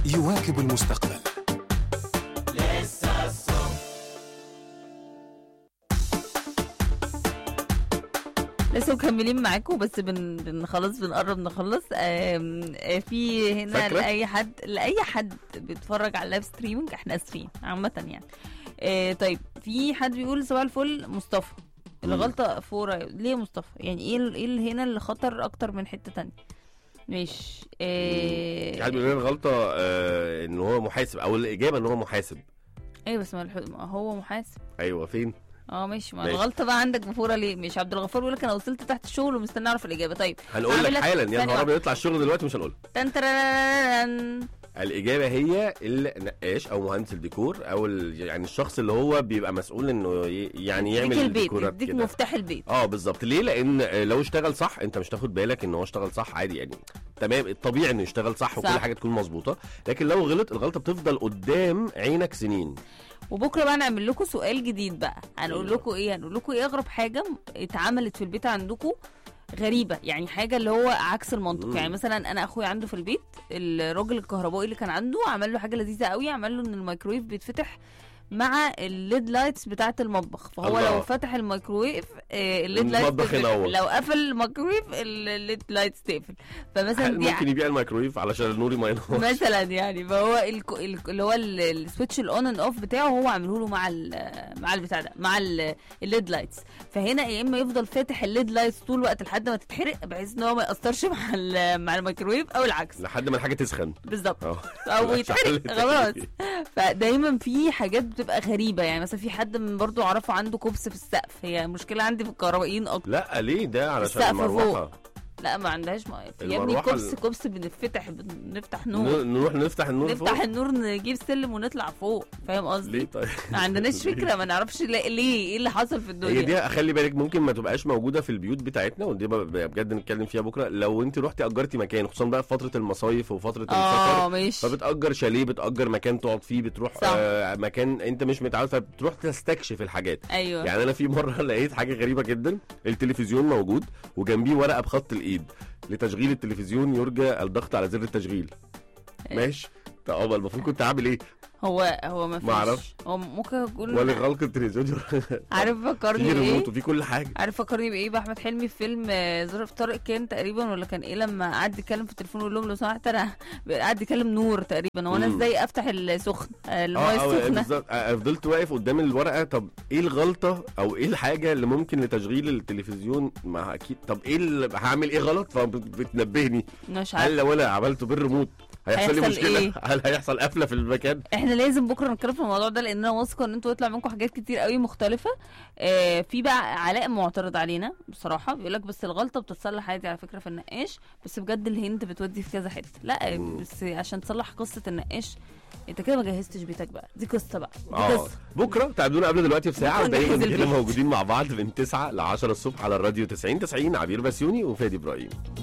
يواكب المستقبل لسه مكملين معاكم بس بن, بن خلاص بنقرب نخلص آم، آه، في هنا فاكرة؟ لاي حد لاي حد بيتفرج على اللايف ستريمنج احنا اسفين عامه يعني آه، طيب في حد بيقول صباح الفل مصطفى الغلطه فورة ليه مصطفى يعني ايه ال- ايه اللي هنا اللي خطر اكتر من حته تانية مش آه، حد بيقول لنا الغلطه آه ان هو محاسب او الاجابه ان هو محاسب ايوه بس ما الح- ما هو محاسب ايوه فين اه ماشي ما ماشي. الغلطه بقى عندك بفوره ليه مش عبد الغفار بيقول لك انا وصلت تحت الشغل ومستني اعرف الاجابه طيب هنقول هعمل لك لك حالا يا ثانية نهار واحدة. ابيض يطلع الشغل دلوقتي مش هنقول تن ترارارارن. الاجابه هي النقاش او مهندس الديكور او ال... يعني الشخص اللي هو بيبقى مسؤول انه ي... يعني يعمل يديك البيت الديكورات يديك كده مفتاح البيت اه بالظبط ليه لان آه، لو اشتغل صح انت مش تاخد بالك ان هو اشتغل صح عادي يعني تمام الطبيعي انه يشتغل صح وكل صح. حاجه تكون مظبوطه لكن لو غلط الغلطه بتفضل قدام عينك سنين وبكره بقى نعمل لكم سؤال جديد بقى هنقول أيوة. لكم ايه هنقول لكم ايه اغرب حاجه اتعملت في البيت عندكم غريبه يعني حاجه اللي هو عكس المنطق مم. يعني مثلا انا اخويا عنده في البيت الراجل الكهربائي اللي كان عنده عمل له حاجه لذيذه قوي عمل له ان الميكرويف بيتفتح مع الليد لايتس بتاعه المطبخ فهو الله. لو فتح الميكرويف آه، الليد لايتس المطبخ تقفل. ينور. لو قفل الميكرويف الليد لايتس تقفل فمثلا هل دي ممكن يبيع الميكرويف علشان النور ما ينور مثلا يعني فهو الك- الك- اللي هو ال- السويتش الاون اند اوف بتاعه هو عامله له مع ال مع البتاع ده مع ال- الليد لايتس فهنا يا اما يفضل فاتح الليد لايتس طول الوقت لحد ما تتحرق بحيث ان هو ما ياثرش مع ال- مع الميكرويف او العكس لحد ما الحاجه تسخن بالظبط اه او عشان يتحرق التكييف. خلاص فدايما في حاجات بتبقى غريبه يعني مثلا في حد من برضو اعرفه عنده كوبس في السقف هي مشكله عندي في الكهربائيين اكتر لا ليه ده علشان السقف المروحه لا ما عندهاش ما... يا ابني المروحة كوبس ال- كوبس بنفتح بنفتح نور ن- نروح نفتح النور نفتح فوق النور نجيب سلم ونطلع فوق فاهم ليه قصدي طيب ما عندناش فكره ما نعرفش ليه ليه ايه اللي حصل في الدنيا هي دي خلي بالك ممكن ما تبقاش موجوده في البيوت بتاعتنا ودي ب- بجد نتكلم فيها بكره لو انت رحتي اجرتي مكان خصوصا بقى في فتره المصايف وفتره اه السفر ماشي فبتأجر شاليه بتأجر مكان تقعد فيه بتروح صح. آه مكان انت مش متعود فبتروح تستكشف الحاجات ايوه يعني انا في مره لقيت حاجه غريبه جدا التلفزيون موجود وجنبيه ورقه بخط الايد لتشغيل التلفزيون يرجى الضغط على زر التشغيل إيه. ماشي طب المفروض كنت اعمل ايه هو هو ما فيش أعرفش. هو ممكن يكون ولا غلق التلفزيون عارف في فكرني ريموت بايه وفي كل حاجه عارف فكرني بايه باحمد حلمي في فيلم آه، ظرف طارق كان تقريبا ولا كان ايه لما قعد يتكلم في التليفون ويقول لهم لو سمحت انا قعد يكلم نور تقريبا هو انا مم. ازاي افتح السخن آه، المايه اه اه السخنه بالظبط آه، فضلت واقف قدام الورقه طب ايه الغلطه او ايه الحاجه اللي ممكن لتشغيل التلفزيون ما اكيد طب ايه اللي هعمل ايه غلط فبتنبهني مش هل عارف لو انا عملته بالريموت هيحصل لي هيحصل مشكله إيه؟ هل هيحصل قفله في المكان احنا لازم بكره نتكلم في الموضوع ده لان انا واثقه ان انتوا يطلع منكم حاجات كتير قوي مختلفه آه في بقى علاء معترض علينا بصراحه بيقول لك بس الغلطه بتتصلح عادي على فكره في النقاش بس بجد الهند بتودي في كذا حته لا مم. بس عشان تصلح قصه النقاش انت كده ما جهزتش بيتك بقى دي قصه بقى دي اه قصه بكره تقابلونا قبل دلوقتي بساعه بكرة ودايما نجهز كده البيت. موجودين مع بعض من 9 ل 10 الصبح على الراديو 90 90 عبير بسيوني وفادي ابراهيم